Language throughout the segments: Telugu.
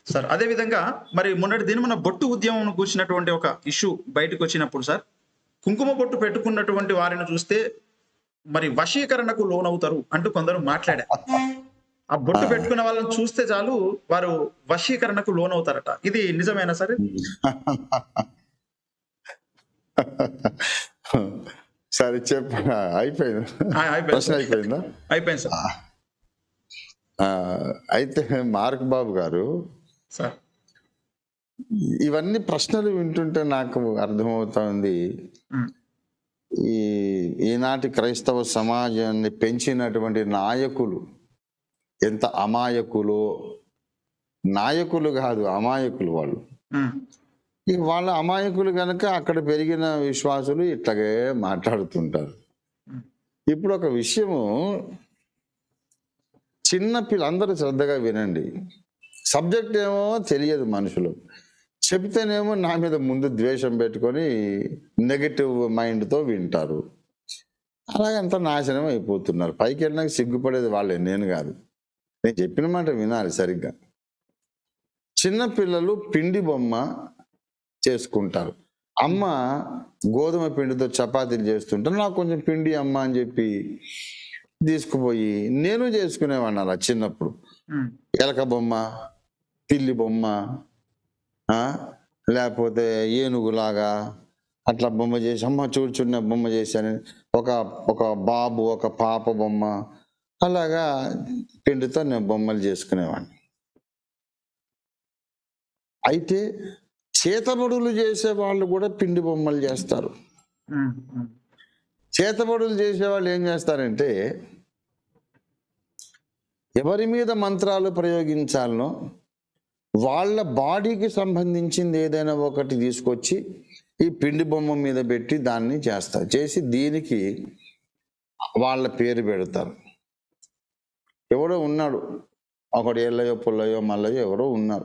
సార్ అదే విధంగా మరి మొన్నటి దినమున బొట్టు ఉద్యమం కూర్చున్నటువంటి ఒక ఇష్యూ బయటకు వచ్చినప్పుడు సార్ కుంకుమ బొట్టు పెట్టుకున్నటువంటి వారిని చూస్తే మరి వశీకరణకు లోనవుతారు అంటూ కొందరు మాట్లాడారు ఆ బొట్టు పెట్టుకున్న వాళ్ళని చూస్తే చాలు వారు వశీకరణకు లోనవుతారట ఇది నిజమేనా సార్ సరే చెప్ప అయిపోయింది ఆ, అయిపోయింది ప్రశ్న సార్. అయిపోయిందా అయిపోయింది సార్ ఆ, అయితే మార్క్ బాబు గారు సార్ ఇవన్నీ ప్రశ్నలు వింటుంటే నాకు అర్థమవుతోంది ఉమ్, ఈ ఈనాటి క్రైస్తవ సమాజాన్ని పెంచినటువంటి నాయకులు ఎంత అమాయకులు నాయకులు కాదు అమాయకులు వాళ్ళు ఉమ్, ఈ వాళ్ళ అమాయకులు కనుక అక్కడ పెరిగిన విశ్వాసులు ఇట్లాగే మాట్లాడుతుంటారు ఇప్పుడు ఒక విషయము చిన్న పిల్లలందరూ శ్రద్ధగా వినండి సబ్జెక్ట్ ఏమో తెలియదు మనుషులు చెప్తేనేమో నా మీద ముందు ద్వేషం పెట్టుకొని నెగటివ్ మైండ్తో వింటారు అలాగంతా నాశనం అయిపోతున్నారు పైకి వెళ్ళినాక సిగ్గుపడేది వాళ్ళే నేను కాదు నేను చెప్పిన మాట వినాలి సరిగ్గా చిన్న పిల్లలు పిండి బొమ్మ చేసుకుంటారు అమ్మ గోధుమ పిండితో చపాతీలు చేస్తుంటే నాకు కొంచెం పిండి అమ్మ అని చెప్పి తీసుకుపోయి నేను చేసుకునేవాడిని అలా చిన్నప్పుడు ఉమ్, ఎలక బొమ్మ పిల్లి బొమ్మ ఆ? లేకపోతే ఏనుగులాగా అట్లా బొమ్మ చేసి అమ్మ చూడ్చున్న బొమ్మ చేశాను ఒక ఒక బాబు ఒక పాప బొమ్మ అలాగా పిండితో నేను బొమ్మలు చేసుకునేవాడిని అయితే చేతబడులు చేసే వాళ్ళు కూడా పిండి బొమ్మలు చేస్తారు ఉమ్, ఉమ్, చేతబడులు చేసే వాళ్ళు ఏం చేస్తారంటే ఎవరి మీద మంత్రాలు ప్రయోగించాలనో వాళ్ళ బాడీకి సంబంధించింది ఏదైనా ఒకటి తీసుకొచ్చి ఈ పిండి బొమ్మ మీద పెట్టి దాన్ని చేస్తారు చేసి దీనికి వాళ్ళ పేరు పెడతారు ఎవడో ఉన్నాడు ఒకడు ఎల్లయో పుల్లయో మల్లయో ఎవరో ఉన్నారు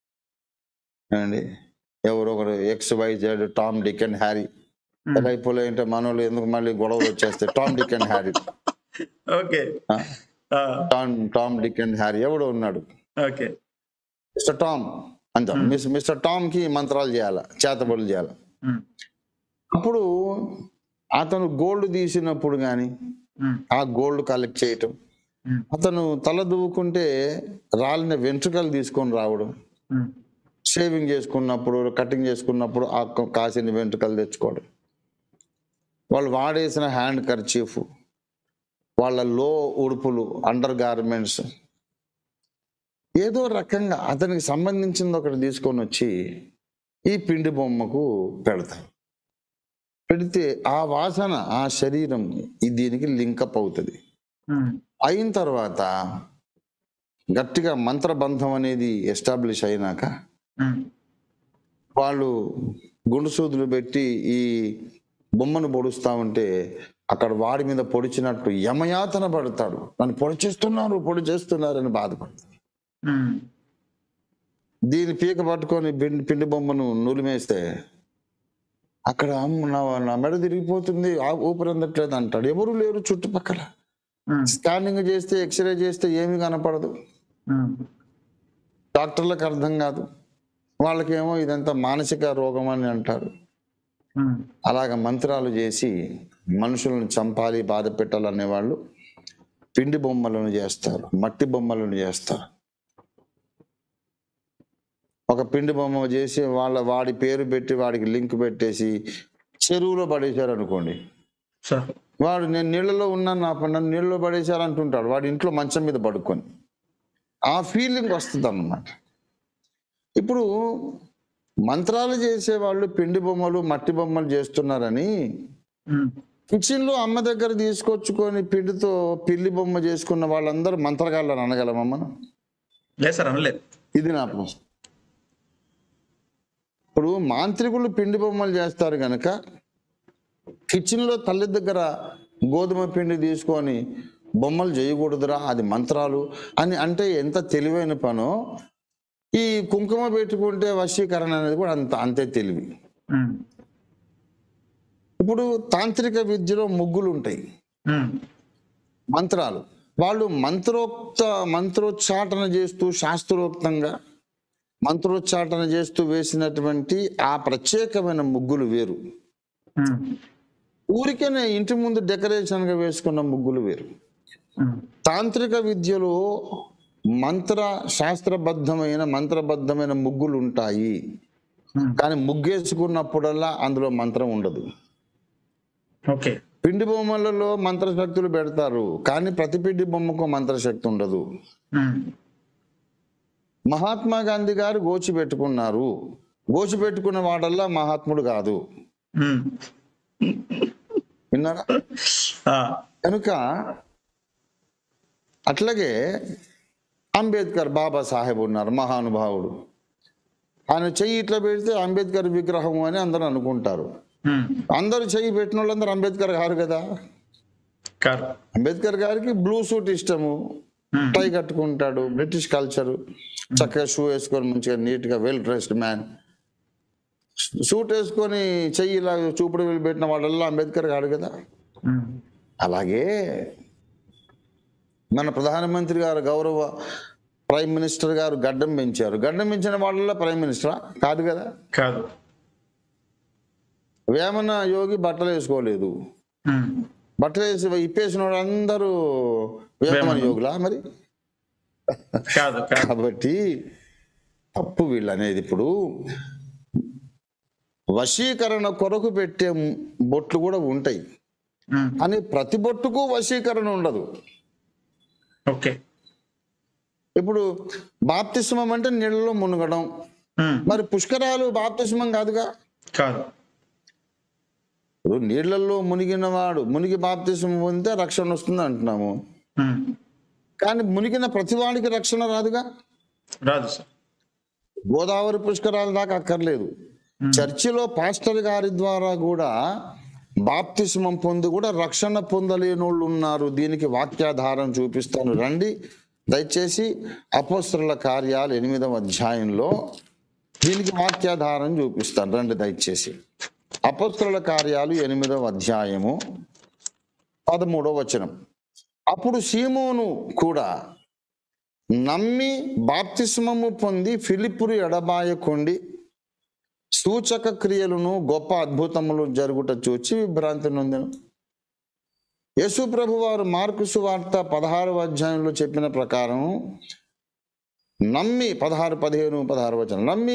ఏమండి ఎవరో ఒకరు X Y Z Tom Dick and Harry Ellaiah Pullaiah అంటే మనోళ్ళు ఎందుకు మళ్ళీ గొడవలు వచ్చేస్తాయి Tom Dick and Harry okay ఆ? ఆ, Tom Tom Dick and Harry ఎవడో ఉన్నాడు ఓకే మిస్టర్ టామ్ అంత మిస్ మిస్టర్ టామ్ కి మంత్రాలు చేయాల చేతబడులు చేయాల ఉమ్, అప్పుడు అతను గోల్డ్ తీసినప్పుడు కానీ ఉమ్, ఆ గోల్డ్ కలెక్ట్ చేయటం ఉమ్, అతను తల దువ్వుకుంటే రాలిన వెంట్రుకలు తీసుకొని రావడం ఉమ్, షేవింగ్ చేసుకున్నప్పుడు కటింగ్ చేసుకున్నప్పుడు ఆ క- కాసిన వెంట్రుకలు తెచ్చుకోవడం వాళ్ళు వాడేసిన హ్యాండ్ కర్చీఫ్ వాళ్ళ లో ఉడుపులు అండర్ గార్మెంట్స్ ఏదో రకంగా అతనికి సంబంధించింది ఒకటి తీసుకొని వచ్చి ఈ పిండి బొమ్మకు పెడతారు పెడితే ఆ వాసన ఆ శరీరం ఈ దీనికి లింకప్ అవుతుంది ఉమ్, అయిన తర్వాత గట్టిగా మంత్రబంధం అనేది ఎస్టాబ్లిష్ అయినాక ఉమ్, వాళ్ళు గుండు సూదులు పెట్టి ఈ బొమ్మను పొడుస్తా ఉంటే అక్కడ వాడి మీద పొడిచినట్టు యమయాతన పడతాడు నన్ను పొడి చేస్తున్నారు పొడి చేస్తున్నారు అని బాధపడతాడు ఉమ్, దీని పీక పట్టుకొని పిండి పిండి బొమ్మను నూలిమేస్తే అక్కడ "అమ్మ, నా నా మెడ తిరిగిపోతుంది ఆ ఊపిరి అందట్లేదు అంటాడు ఎవరు లేరు చుట్టుపక్కల ఉమ్, స్కానింగ్ చేస్తే ఎక్స్రే చేస్తే ఏమీ కనపడదు ఉమ్, డాక్టర్లకు అర్థం కాదు వాళ్ళకేమో ఇదంతా మానసిక రోగం అని అంటారు ఉమ్, అలాగ మంత్రాలు చేసి మనుషులను చంపాలి బాధ పెట్టాలనే వాళ్ళు పిండి బొమ్మలను చేస్తారు మట్టి బొమ్మలను చేస్తారు ఒక పిండి బొమ్మ చేసి వాళ్ళ వాడి పేరు పెట్టి వాడికి లింక్ పెట్టేసి చెరువులో పడేశారు అనుకోండి సార్ వాడు నేను నీళ్ళలో ఉన్నాను నా పని నన్ను నీళ్ళలో పడేశారు అంటుంటాడు వాడి ఇంట్లో మంచం మీద పడుకొని ఆ ఫీలింగ్ వస్తుంది అన్నమాట ఇప్పుడు మంత్రాలు చేసే వాళ్ళు పిండి బొమ్మలు మట్టి బొమ్మలు చేస్తున్నారని ఉమ్, కిచెన్ లో అమ్మ దగ్గర తీసుకొచ్చుకొని పిండితో పిల్లి బొమ్మ చేసుకున్న వాళ్ళందరూ మంత్రగాళ్ళు అనగలమా మనం లేదు సార్ అనలేదు ఇది నా ప్రశ్న ఇప్పుడు మాంత్రికులు పిండి బొమ్మలు చేస్తారు కనుక కిచెన్ లో తల్లి దగ్గర గోధుమ పిండి తీసుకొని బొమ్మలు చేయకూడదురా అది మంత్రాలు అని అంటే ఎంత తెలివైన పనో ఈ కుంకుమ పెట్టుకుంటే వశీకరణ అనేది కూడా అంత అంతే తెలివి ఉమ్, ఇప్పుడు తాంత్రిక విద్యలో ముగ్గులు ఉంటాయి ఉమ్, మంత్రాలు వాళ్ళు మంత్రోక్త మంత్రోచ్చాటన చేస్తూ శాస్త్రోక్తంగా మంత్రోచ్చాటన చేస్తూ వేసినటువంటి ఆ ప్రత్యేకమైన ముగ్గులు వేరు ఉమ్, ఊరికేనే ఇంటి ముందు డెకరేషన్ గా వేసుకున్న ముగ్గులు వేరు ఉమ్, తాంత్రిక విద్యలో మంత్ర శాస్త్రబద్ధమైన మంత్రబద్ధమైన ముగ్గులు ఉంటాయి ఉమ్, కానీ ముగ్గేసుకున్నప్పుడల్లా అందులో మంత్రం ఉండదు ఓకే పిండి బొమ్మలలో మంత్రశక్తులు పెడతారు కానీ ప్రతి పిండి బొమ్మకు మంత్రశక్తి ఉండదు ఉమ్, మహాత్మా గాంధీ గారు గోచి పెట్టుకున్నారు గోచి పెట్టుకున్న వాడల్లా మహాత్ముడు కాదు ఉమ్, విన్నారా ఆ, కనుక అట్లాగే అంబేద్కర్ బాబా సాహెబ్ ఉన్నారు మహానుభావుడు ఆయన చెయ్యి ఇట్లా పెడితే అంబేద్కర్ విగ్రహం అని అందరూ అనుకుంటారు ఉమ్, అందరూ చెయ్యి పెట్టిన వాళ్ళందరూ అంబేద్కర్ గారు కదా కాదు అంబేద్కర్ గారికి బ్లూ సూట్ ఇష్టము ఉమ్, టై కట్టుకుంటాడు బ్రిటిష్ కల్చర్ చక్కగా షూ వేసుకొని మంచిగా నీట్ గా వెల్ డ్రెస్డ్ మ్యాన్ సూట్ వేసుకొని చెయ్యి ఇలా చూపుడు వెళ్ళి పెట్టిన వాళ్ళల్లో అంబేద్కర్ గారు కదా ఉమ్, అలాగే మన ప్రధానమంత్రి గారు గౌరవ ప్రైమ్ మినిస్టర్ గారు గడ్డం పెంచారు గడ్డం పెంచిన వాళ్ళలో ప్రైమ్ మినిస్టరా కాదు కదా కాదు వేమన యోగి బట్టలు వేసుకోలేదు ఉమ్, బట్టలు వేసి ఇప్పేసిన వాళ్ళందరూ వేమన యోగులా మరి కాదు కాదు కాబట్టి తప్పు వీళ్ళు అనేది ఇప్పుడు వశీకరణ కొరకు పెట్టే బొట్లు కూడా ఉంటాయి ఉమ్, అని ప్రతి బొట్టుకు వశీకరణ ఉండదు ఓకే ఇప్పుడు బాప్తిస్మం అంటే నీళ్ళలో మునగడం ఉమ్, మరి పుష్కరాలు బాప్తిస్మం కాదుగా కాదు ఇప్పుడు నీళ్ళల్లో మునిగిన వాడు మునిగి బాప్తిస్మం పొందితే రక్షణ వస్తుంది అంటున్నాము ఉమ్, కానీ మునిగిన ప్రతివాడికి రక్షణ రాదుగా రాదు సార్ గోదావరి పుష్కరాల దాకా అక్కర్లేదు చర్చిలో పాస్టర్ గారి ద్వారా కూడా బాప్తిస్మం పొంది కూడా రక్షణ పొందలేని వాళ్ళు ఉన్నారు దీనికి వాక్యాధారం చూపిస్తాను రండి దయచేసి అపోస్తల కార్యాలు ఎనిమిదవ అధ్యాయంలో దీనికి వాక్యాధారం చూపిస్తాను రండి దయచేసి అపోస్తల కార్యాలు ఎనిమిదవ అధ్యాయము పదమూడవ వచనం అప్పుడు సీమోను కూడా నమ్మి బాప్తిస్మము పొంది ఫిలిప్పురు ఎడబాయకొండి సూచక క్రియలను గొప్ప అద్భుతములు జరుగుట చూచి విభ్రాంతి నొందెను యేసు ప్రభు వారు మార్కు సువార్త పదహారవ అధ్యాయంలో చెప్పిన ప్రకారం నమ్మి పదహారు పదిహేను పదహారు వచనం నమ్మి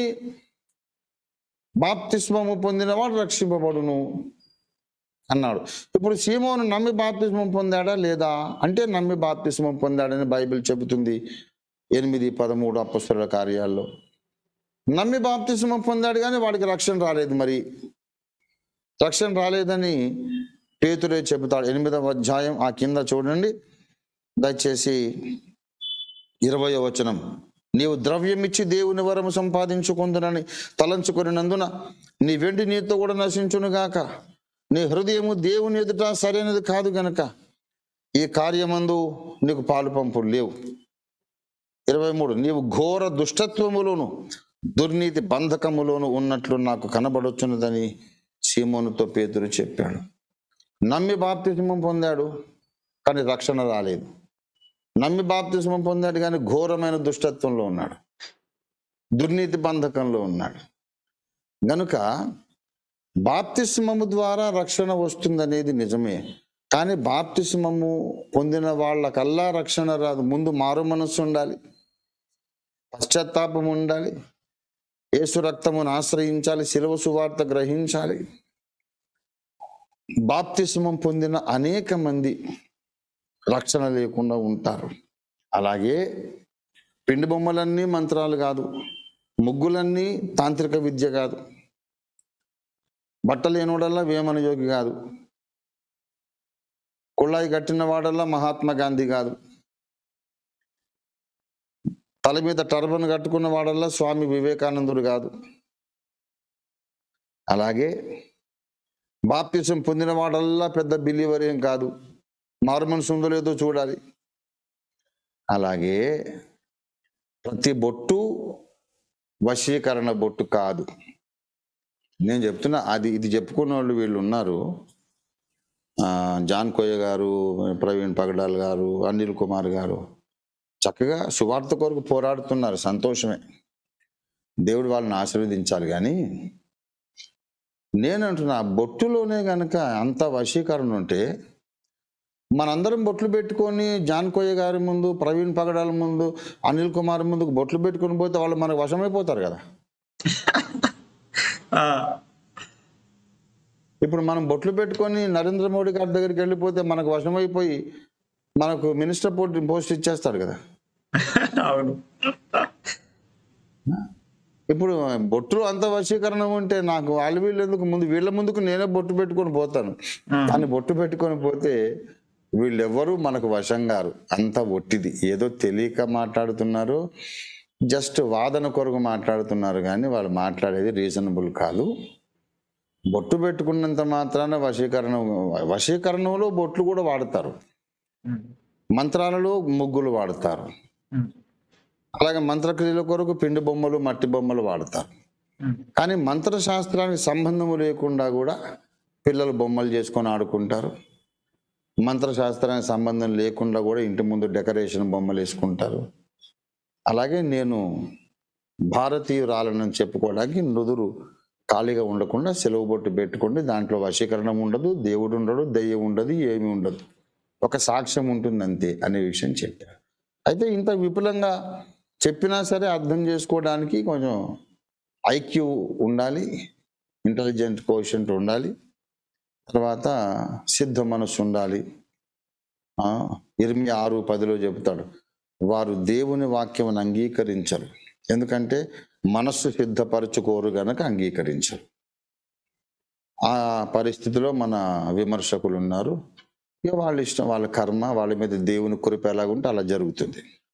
బాప్తిస్మము పొందినవాడు రక్షింపబడును అన్నాడు ఇప్పుడు సీమోను నమ్మి బాప్తిస్మం పొందాడా లేదా అంటే నమ్మి బాప్తిస్మం పొందాడని బైబిల్ చెబుతుంది ఎనిమిది పదమూడు అపస్తుల కార్యాల్లో నమ్మి బాప్తిస్మం పొందాడు కానీ వాడికి రక్షణ రాలేదు మరి రక్షణ రాలేదని పేతురే చెబుతాడు ఎనిమిదవ అధ్యాయం ఆ కింద చూడండి దయచేసి ఇరవయో వచనం నీవు ద్రవ్యమిచ్చి దేవుని వరము సంపాదించుకుందునని తలంచుకొనినందున నీ వెండి నీతో కూడా నశించునుగాక నీ హృదయము దేవుని ఎదుట సరైనది కాదు గనక ఈ కార్యమందు నీకు పాలు పంపులు లేవు ఇరవై మూడు నీవు ఘోర దుష్టత్వములోను దుర్నీతి బంధకములోను ఉన్నట్లు నాకు కనబడొచ్చున్నదని సీమోనుతో పేతురు చెప్పాడు నమ్మి బాప్తిస్మం పొందాడు కానీ రక్షణ రాలేదు నమ్మి బాప్తిస్మం పొందాడు కానీ ఘోరమైన దుష్టత్వంలో ఉన్నాడు దుర్నీతి బంధకంలో ఉన్నాడు గనుక బాప్తిస్మము ద్వారా రక్షణ వస్తుందనేది నిజమే కానీ బాప్తిస్మము పొందిన వాళ్ళకల్లా రక్షణ రాదు ముందు మారు మనస్సు ఉండాలి పశ్చాత్తాపం ఉండాలి యేసు రక్తమును ఆశ్రయించాలి శిలవ సువార్త గ్రహించాలి బాప్తిస్మం పొందిన అనేక మంది రక్షణ లేకుండా ఉంటారు అలాగే పిండి బొమ్మలన్నీ మంత్రాలు కాదు ముగ్గులన్నీ తాంత్రిక విద్య కాదు బట్టలు లేనివాడల్లా వేమన యోగి కాదు కుళ్ళాయి కట్టిన వాడల్లా మహాత్మా గాంధీ కాదు తల మీద టర్బన్ కట్టుకున్న వాడల్లా స్వామి వివేకానందుడు కాదు అలాగే బాప్తిసం పొందిన వాడల్లా పెద్ద బిలీవర్ ఏం కాదు మారుమనసు ఉందో లేదో చూడాలి అలాగే ప్రతి బొట్టు వశీకరణ బొట్టు కాదు నేను చెప్తున్నా అది ఇది చెప్పుకున్న వాళ్ళు వీళ్ళు ఉన్నారు ఆ, జాన్ కోయ గారు ప్రవీణ్ పగడాల్ గారు అనిల్ కుమార్ గారు చక్కగా సువార్త కొరకు పోరాడుతున్నారు సంతోషమే దేవుడు వాళ్ళని ఆశీర్వదించాలి కానీ నేనంటున్నా బొట్టులోనే గనక అంత వశీకరణ ఉంటే మనందరం బొట్లు పెట్టుకొని జాన్ కోయ్య గారి ముందు ప్రవీణ్ పగడాల ముందు అనిల్ కుమార్ ముందు బొట్లు పెట్టుకొని పోతే వాళ్ళు మనకు వశమైపోతారు కదా ఆ, ఇప్పుడు మనం బొట్లు పెట్టుకొని నరేంద్ర మోడీ గారి దగ్గరికి వెళ్ళిపోతే మనకు వశమైపోయి మనకు మినిస్టర్ పోస్ట్ పోస్ట్ ఇచ్చేస్తాడు కదా అవును ఇప్పుడు బొట్టులు అంత వశీకరణ ఉంటే నాకు వాళ్ళు వీళ్ళు ఎందుకు ముందు వీళ్ళ ముందుకు నేనే బొట్టు పెట్టుకొని పోతాను కానీ బొట్టు పెట్టుకొని పోతే వీళ్ళెవ్వరూ మనకు వశం గారు అంత ఒట్టిది ఏదో తెలియక మాట్లాడుతున్నారు జస్ట్ వాదన కొరకు మాట్లాడుతున్నారు కానీ వాళ్ళు మాట్లాడేది రీజనబుల్ కాదు బొట్టు పెట్టుకున్నంత మాత్రాన వశీకరణ వశీకరణలో బొట్లు కూడా వాడతారు ఉమ్, మంత్రాలలో ముగ్గులు వాడతారు ఉమ్, అలాగే మంత్రక్రియల కొరకు పిండి బొమ్మలు మట్టి బొమ్మలు వాడతారు ఉమ్, కానీ మంత్రశాస్త్రానికి సంబంధము లేకుండా కూడా పిల్లలు బొమ్మలు చేసుకొని ఆడుకుంటారు మంత్రశాస్త్రానికి సంబంధం లేకుండా కూడా ఇంటి ముందు డెకరేషన్ బొమ్మలు వేసుకుంటారు అలాగే నేను భారతీయురాలని చెప్పుకోవడానికి నుదురు ఖాళీగా ఉండకుండా సెలవు బొట్టు పెట్టుకోండి దాంట్లో వశీకరణం ఉండదు దేవుడు ఉండడు దెయ్యం ఉండదు ఏమీ ఉండదు ఒక సాక్ష్యం ఉంటుంది అంతే అనే విషయం చెప్పారు అయితే ఇంత విపులంగా చెప్పినా సరే అర్థం చేసుకోవడానికి కొంచెం ఐక్యూ ఉండాలి ఇంటెలిజెంట్ కోషంట్ ఉండాలి తర్వాత సిద్ధ మనసు ఉండాలి ఆ, ఇరవై ఆరు పదిలో చెబుతాడు వారు దేవుని వాక్యం అంగీకరించరు ఎందుకంటే మనస్సు సిద్ధపరచుకోరు గనక అంగీకరించరు ఆ పరిస్థితిలో మన విమర్శకులు ఉన్నారు ఇక వాళ్ళ ఇష్టం వాళ్ళ కర్మ వాళ్ళ మీద దేవుని కృప ఎలాగుంటే అలా జరుగుతుంది